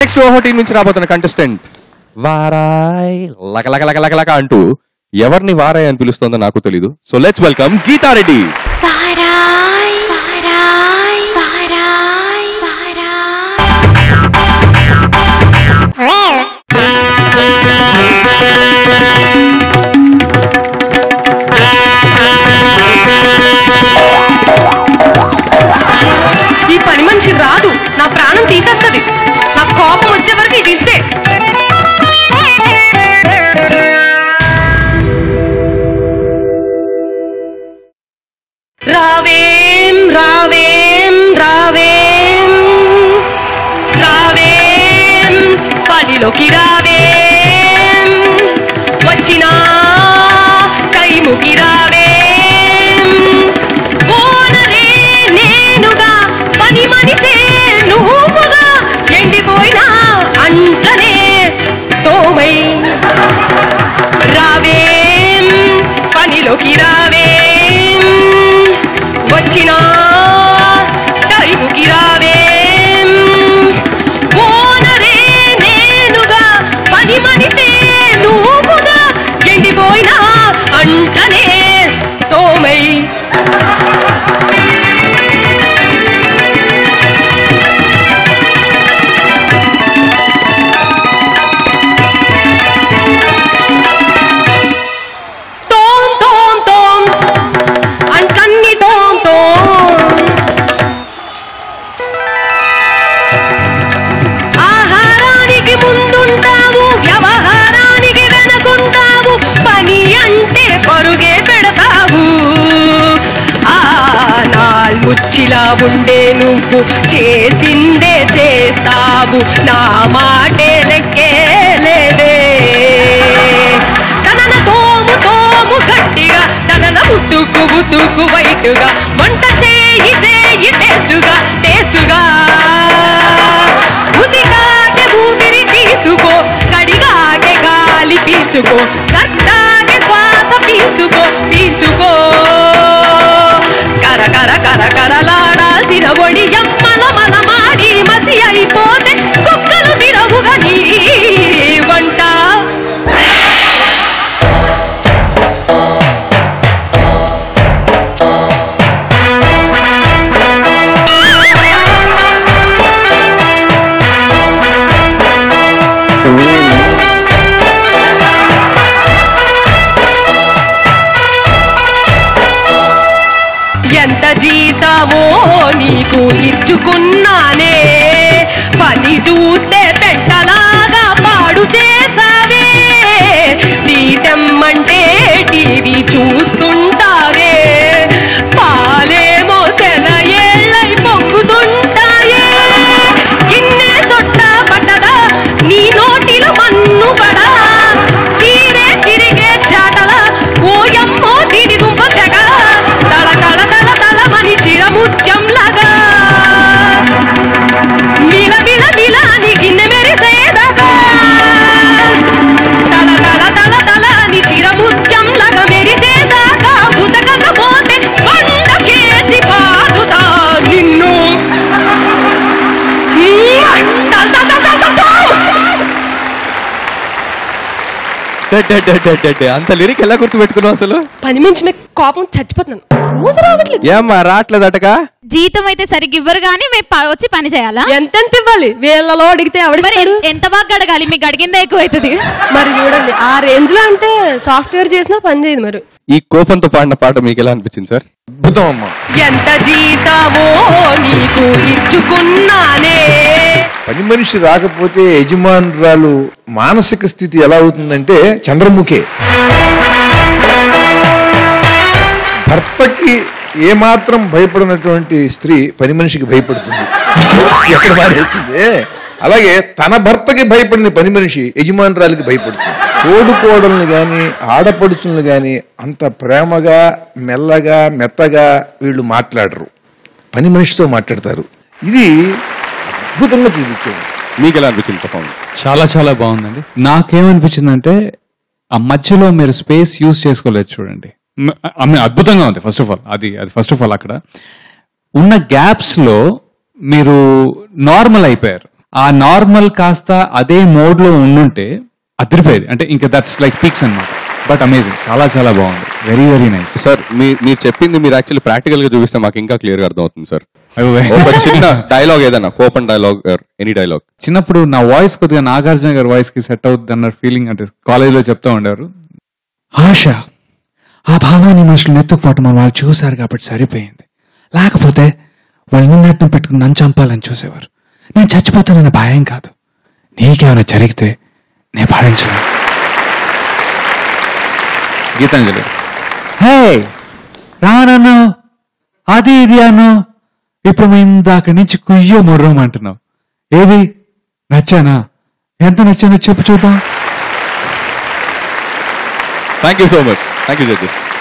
Next ఓహో team నుంచి రాబోతున్న కంటెస్టెంట్ వారాయ్ లక లక లక లక లక అంటూ ఎవరిని వారాయ్ అని పిలుస్తుందో నాకు తెలీదు సో లెట్స్ వెల్కమ్ గీతారెడ్డి వారాయ్ వారాయ్ వారాయ్ వారాయ్ ఈ పని మనిషి రాదు నా ప్రాణం తీసేస్తది నా కోపం వచ్చే వరకు ఇది ఇంతే రావేం రావేం రావేం రావేం పనిలోకి రావేం వచ్చినా కైముకి రావేం ఓనరే నేనుగా పని మనిషే నువ్వుగా ఎండిపోయినా అంటనే తోమై రావేం పనిలోకి రావేం వచ్చినా టైముకి రావేం ఓనరే నేనుగా పని మనిషే నువ్వుగా ఎండిపోయినా అంటనే తోమై తోం తోం తోం అంట్లన్నీ తోం తోం ఆహారానికి ముందుంటావు వ్యవహారానికి వెనకుంటావు పని అంటే పరుగే పెడతావు ఆ నాల్ముచ్చిలా ఉండే నువ్వు చేసిందే చేస్తావు నా మాటే లెక్కే లేదే తనన తోము తోము గట్టిగా తనన ఉతుకు ఉతుకు వైటుగా వంట చేయి చేయి టేస్టుగా టేస్టుగా ఉదిగాకే ఊపిరి తీసుకో కడిగాకే గాలి పీల్చుకో కట్టాకే శ్వాస పీల్చుకో పీల్చుకో కర కర కర కరలాడాల్సిన ఒడి ఎమ్మల మల మాడి మసి అయిపోతే కుక్కలు తిరవుగా నీ వంట ఎంత జీతమో నీకు ఇచ్చుకున్నానే పని చూస్తే పెట్టలాగా పాడు చేసావే తీటమ్మంటే టీవీ చూస్తుంటావే పాలేమో సెల ఏళ్ళై పొక్కుతుంటాయే గిన్నె సొట్ట పట్టదా నీ నోటిలో మన్ను పడా చీరే తిరిగే చాటల ఓయమ్మో దీని దుంప తెగ తల తల తల తల మని చిరముత్యం లాగా మిల మిల మిల అని గిన్నె మెరిసేదాకా తల తల తల తల అని చిరముత్యం లాగా మెరిసేదాకా ఉతకకపోతే కొండ కేసి పాదుతా నిన్ను తల తల తల తల తల. డే, డే, డే, డే, డే, డే. అంత లిరిక్ ఎలా గుర్తు పెట్టుకున్నావు అసలు పని మించి మీకు కోపం చచ్చిపోతున్నాను రోజు రావట్లేదు ఏమ్మా రావట్లేదటగా జీతం అయితే సరిగ్గా ఇవ్వరు కానీ మేము ప- వచ్చి పని చేయాలా ఎంతెంత ఇవ్వాలి వేళ్ళలో అడిగితే మరి ఎవడిస్తాడు ఎన్- ఎంత బాగా అడగాలి మీకు అడిగిందే ఎక్కువ అవుతుంది మరి చూడండి ఆ రేంజ్ లో అంటే సాఫ్ట్వేర్ చేసినా పని చేయదు మరి ఈ కోపంతో పాడిన పాట మీకు ఎలా అనిపించింది సార్ అద్భుతం అమ్మా ఎంత జీతమో నీకు ఇచ్చుకున్నానే పని మనిషి రాకపోతే యజమానురాలు మానసిక స్థితి ఎలా అవుతుందంటే చంద్రముఖే భర్తకి ఏమాత్రం భయపడినటువంటి స్త్రీ పని మనిషికి భయపడుతుంది ఎక్కడ మారేస్తుంది అలాగే తన భర్తకి భయపడిన పని మనిషి యజమానురాలికి భయపడుతుంది తోడుకోడల్ని గాని ఆడపడుచుల్ని గాని అంత ప్రేమగా మెల్లగా మెత్తగా వీళ్ళు మాట్లాడరు పని మనిషితో మాట్లాడతారు ఇది అద్భుతంగా చూపించాడు మీకు ఎలా అనిపించింది పర్ఫార్మెన్స్ చాలా చాలా బాగుందండి నాకేమనిపించిందంటే ఆ మధ్యలో మీరు స్పేస్ యూజ్ చేసుకోలేదు చూడండి మ- I mean, అద్భుతంగా ఉంది ఫస్ట్ ఆఫ్ ఆల్ అది అది ఫస్ట్ ఆఫ్ ఆల్ అక్కడ ఉన్న గ్యాప్స్ లో మీరు నార్మల్ అయిపోయారు ఆ నార్మల్ కాస్త అదే మోడ్ లో ఉండుంటే అదిరిపోయేది అంటే ఇంకా దట్స్ లైక్ పీక్స్ అన్నమాట బట్ అమేజింగ్ చాలా చాలా బాగుంది వెరీ వెరీ నైస్ సార్ మీ మీరు చెప్పింది మీరు యాక్చువల్లీ ప్రాక్టికల్ గా చూపిస్తే మాకు ఇంకా క్లియర్ గా అర్థమవుతుంది సార్ ఒక చిన్న డైలాగ్ ఏదన్నా కోపన్ డైలాగ్ ఎనీ డైలాగ్ చిన్నప్పుడు నా వాయిస్ కొద్దిగా నాగార్జున గారి వాయిస్ కి సెట్ అవుతుంది అన్న ఫీలింగ్ అంటే కాలేజీలో చెప్తా ఉండేవారు ఆశ ఆ భావాన్ని మనుషులు నెత్తుకుపోవటం మన వాళ్ళు చూశారు కాబట్టి సరిపోయింది లేకపోతే వాళ్ళు నిన్నట్టం పెట్టుకుని నన్ను చంపాలని చూసేవారు నేను చచ్చిపోతానన్న భయం కాదు నీకేమైనా జరిగితే నేను భరించను గీతాంజలి హే రానన్ను అది ఇది అను ఇప్పుడు మేము ఇందాక నుంచి కుయ్యో మొర్రం అంటున్నావు ఏది నచ్చానా ఎంత నచ్చానో చెప్పు చూద్దాం thank you so much thank you judges